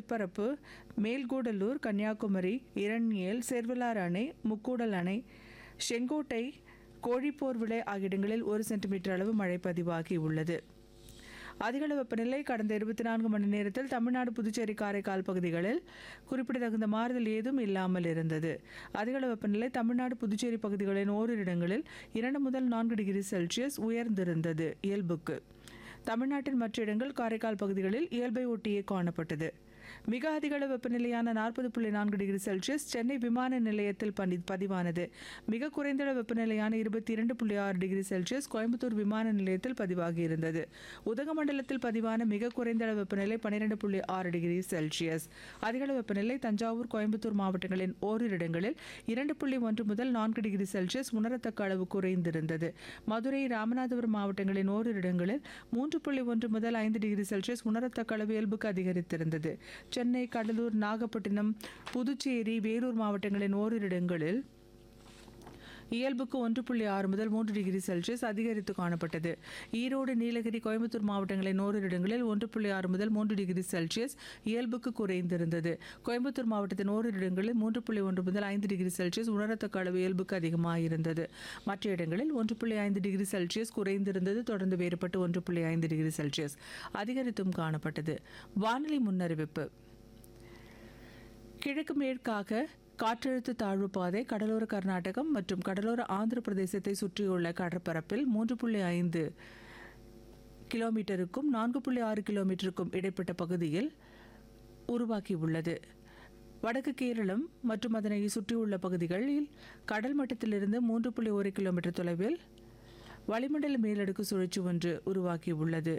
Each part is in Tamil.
நீர்ப்பரப்பு மேல்கூடலூர் கன்னியாகுமரி இரண்யேல் செர்வலார் அணை முக்கூடல் அணை செங்கோட்டை கோழிப்போர் விளை ஆகிய இடங்களில் ஒரு சென்டிமீட்டர் அளவு மழை பதிவாகி உள்ளது அதிகளவு வெப்பநிலை கடந்த இருபத்தி நான்கு மணி நேரத்தில் தமிழ்நாடு புதுச்சேரி காரைக்கால் பகுதிகளில் குறிப்பிடத்தகுந்த மாறுதல் ஏதும் இல்லாமல் இருந்தது அதிகளவு வெப்பநிலை தமிழ்நாடு புதுச்சேரி பகுதிகளின் ஓரிரு இடங்களில் இரண்டு முதல் நான்கு டிகிரி செல்சியஸ் உயர்ந்திருந்தது இயல்புக்கு தமிழ்நாட்டின் மற்ற இடங்கள் காரைக்கால் பகுதிகளில் இயல்பை ஒட்டியே காணப்பட்டது மிக அதிக அளவு வெப்பநிலையான நாற்பது புள்ளி நான்கு டிகிரி செல்சியஸ் சென்னை விமான நிலையத்தில் பணி பதிவானது மிக குறைந்த அளவு வெப்பநிலையான இருபத்தி இரண்டு புள்ளி ஆறு டிகிரி செல்சியஸ் கோயம்புத்தூர் விமான நிலையத்தில் பதிவாகி இருந்தது உதகமண்டலத்தில் பதிவான மிக குறைந்த அளவு வெப்பநிலை பன்னிரெண்டு புள்ளி ஆறு டிகிரி செல்சியஸ் அதிக அளவு வெப்பநிலை தஞ்சாவூர் கோயம்புத்தூர் மாவட்டங்களின் ஓரிரு இடங்களில் இரண்டு புள்ளி ஒன்று முதல் நான்கு டிகிரி செல்சியஸ் உணரத்தக்க அளவு குறைந்திருந்தது மதுரை ராமநாதபுரம் மாவட்டங்களின் ஓரிரு இடங்களில் மூன்று புள்ளி ஒன்று முதல் ஐந்து டிகிரி செல்சியஸ் உணரத்தக்க அளவு இயல்புக்கு அதிகரித்திருந்தது சென்னை கடலூர் நாகப்பட்டினம் புதுச்சேரி வேலூர் மாவட்டங்களின் ஓரிரு இடங்களில் இயல்புக்கு ஒன்று புள்ளி ஆறு முதல் மூன்று டிகிரி செல்சியஸ் அதிகரித்து காணப்பட்டது ஈரோடு நீலகிரி கோயம்புத்தூர் மாவட்டங்களின் ஓரிரு இடங்களில் ஒன்று புள்ளி ஆறு முதல் மூன்று டிகிரி செல்சியஸ் இயல்புக்கு குறைந்திருந்தது கோயம்புத்தூர் மாவட்டத்தின் ஓரிரு இடங்களில் மூன்று புள்ளி ஒன்று முதல் ஐந்து டிகிரி செல்சியஸ் உணரத்தக்க அளவு இயல்புக்கு அதிகமாக இருந்தது மற்ற இடங்களில் ஒன்று புள்ளி ஐந்து டிகிரி செல்சியஸ் குறைந்திருந்தது தொடர்ந்து வேறுபட்டு ஒன்று புள்ளி ஐந்து டிகிரி செல்சியஸ் அதிகரித்தும் காணப்பட்டது வானிலை முன்னறிவிப்பு கிழக்கு மேற்காக காற்றழுத்த தாழ்வு பாதை கடலோர கர்நாடகம் மற்றும் கடலோர ஆந்திர பிரதேசத்தை சுற்றியுள்ள கடற்பரப்பில் மூன்று புள்ளி ஐந்து கிலோமீட்டருக்கும் நான்கு புள்ளி ஆறு கிலோமீட்டருக்கும் இடைப்பட்ட பகுதியில் உருவாக்கியுள்ளது வடக்கு கேரளம் மற்றும் அதனை சுற்றியுள்ள பகுதிகளில் கடல் மட்டத்திலிருந்து மூன்று புள்ளி ஒரு கிலோமீட்டர் தொலைவில் வளிமண்டல மேலடுக்கு சுழற்சி ஒன்று உருவாக்கியுள்ளது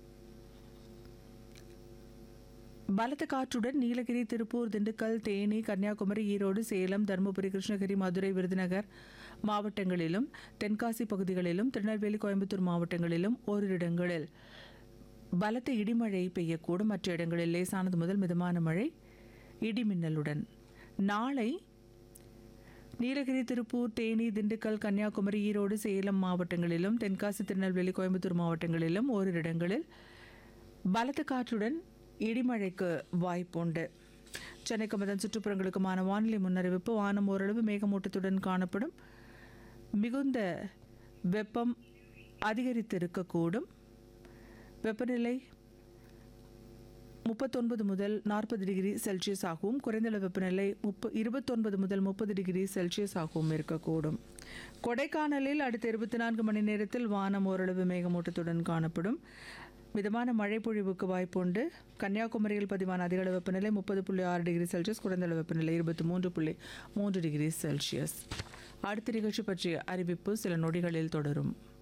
பலத்த காற்றுடன் நீலகிரி திருப்பூர் திண்டுக்கல் தேனி கன்னியாகுமரி ஈரோடு சேலம் தருமபுரி கிருஷ்ணகிரி மதுரை விருதுநகர் மாவட்டங்களிலும் தென்காசி பகுதிகளிலும் திருநெல்வேலி கோயம்புத்தூர் மாவட்டங்களிலும் ஓரிரு இடங்களில் பலத்த இடிமழை பெய்யக்கூடும் மற்ற இடங்களில் லேசானது முதல் மிதமான மழை இடிமின்னலுடன் நாளை நீலகிரி திருப்பூர் தேனி திண்டுக்கல் கன்னியாகுமரி ஈரோடு சேலம் மாவட்டங்களிலும் தென்காசி திருநெல்வேலி கோயம்புத்தூர் மாவட்டங்களிலும் ஓரிரு இடங்களில் பலத்த காற்றுடன் இடிமழைக்கு வாய்ப்புண்டு சென்னைக்கும் அதன் சுற்றுப்புறங்களுக்குமான வானிலை முன்னறிவிப்பு வானம் ஓரளவு மேகமூட்டத்துடன் காணப்படும் மிகுந்த வெப்பம் அதிகரித்திருக்கக்கூடும் வெப்பநிலை முப்பத்தொன்பது முதல் நாற்பது டிகிரி செல்சியஸ் ஆகவும் குறைந்தளவு வெப்பநிலை முப்ப இருபத்தொன்பது முதல் முப்பது டிகிரி செல்சியஸ் ஆகவும் இருக்கக்கூடும் கொடைக்கானலில் அடுத்த இருபத்தி நான்கு மணி நேரத்தில் வானம் ஓரளவு மேகமூட்டத்துடன் காணப்படும் மிதமான மழை பொழிவுக்கு வாய்ப்புண்டு கன்னியாகுமரியில் பதிவான அதிகளவு வெப்பநிலை முப்பது புள்ளி ஆறு டிகிரி செல்சியஸ் குறைந்தளவு வெப்பநிலை இருபத்தி மூன்று புள்ளி மூன்று டிகிரி செல்சியஸ் அடுத்த நிகழ்ச்சி பற்றிய அறிவிப்பு சில நொடிகளில் தொடரும்